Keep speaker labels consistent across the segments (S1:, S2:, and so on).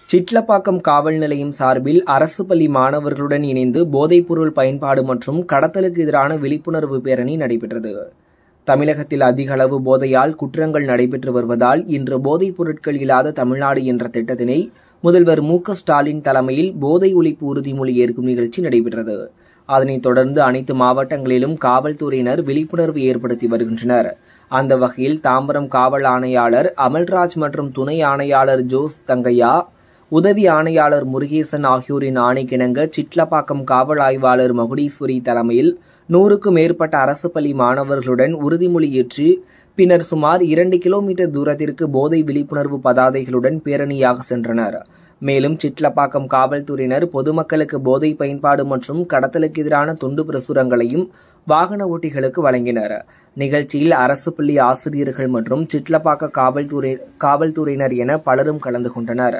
S1: சிட்லப்பாக்கம் காவல் நிலையம் சார்பில் அரசு பள்ளி மாணவர்களுடன் இணைந்து போதைப்பொருள் பயன்பாடு மற்றும் கடத்தலுக்கு எதிரான விழிப்புணர்வு பேரணி நடைபெற்றது தமிழகத்தில் அதிக அளவு போதையால் குற்றங்கள் நடைபெற்று வருவதால் இன்று போதைப் பொருட்கள் இல்லாத தமிழ்நாடு என்ற திட்டத்தினை முதல்வர் மு க ஸ்டாலின் தலைமையில் போதை ஒழிப்பு உறுதிமொழி ஏற்கும் நிகழ்ச்சி நடைபெற்றது அதனைத் தொடர்ந்து அனைத்து மாவட்டங்களிலும் காவல்துறையினர் விழிப்புணர்வு ஏற்படுத்தி வருகின்றனர் அந்த வகையில் தாம்பரம் காவல் ஆணையாளர் அமல்ராஜ் மற்றும் துணை ஆணையாளர் ஜோஸ் தங்கையா உதவி ஆணையாளர் முருகேசன் ஆகியோரின் ஆணைக்கிணங்க சிட்லப்பாக்கம் காவல் ஆய்வாளர் மகுடீஸ்வரி தலைமையில் நூறுக்கும் மேற்பட்ட அரசு பள்ளி மாணவர்களுடன் உறுதிமொழி ஏற்று பின்னர் சுமார் இரண்டு கிலோமீட்டர் தூரத்திற்கு போதை விழிப்புணர்வு பதாதைகளுடன் பேரணியாக சென்றனர் மேலும் சிட்லப்பாக்கம் காவல்துறையினர் பொதுமக்களுக்கு போதை பயன்பாடு மற்றும் கடத்தலுக்கு எதிரான துண்டு பிரசுரங்களையும் வாகன ஓட்டிகளுக்கு வழங்கினர் நிகழ்ச்சியில் அரசு பள்ளி ஆசிரியர்கள் மற்றும் சிட்லப்பாக்க காவல்துறை காவல்துறையினர் என பலரும் கலந்து கொண்டனர்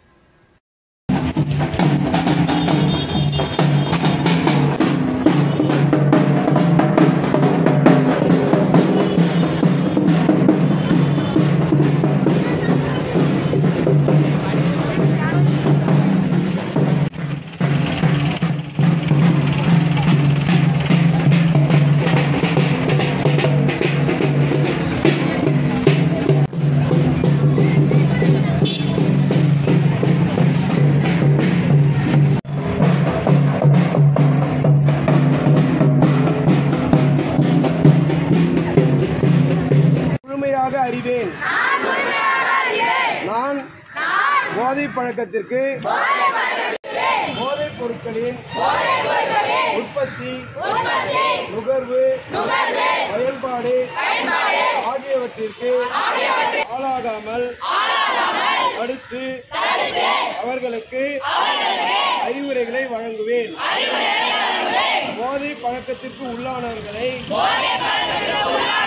S2: முழுமையாக அறிவேன் நான் போதை பழக்கத்திற்கு போதைப் பொருட்களின் உற்பத்தி நுகர்வு பயன்பாடு ஆகியவற்றிற்கு ஆளாகாமல் தடுத்து அவர்களுக்கு அறிவுரைகளை வழங்குவேன் போதை பழக்கத்திற்கு உள்ளானவர்களை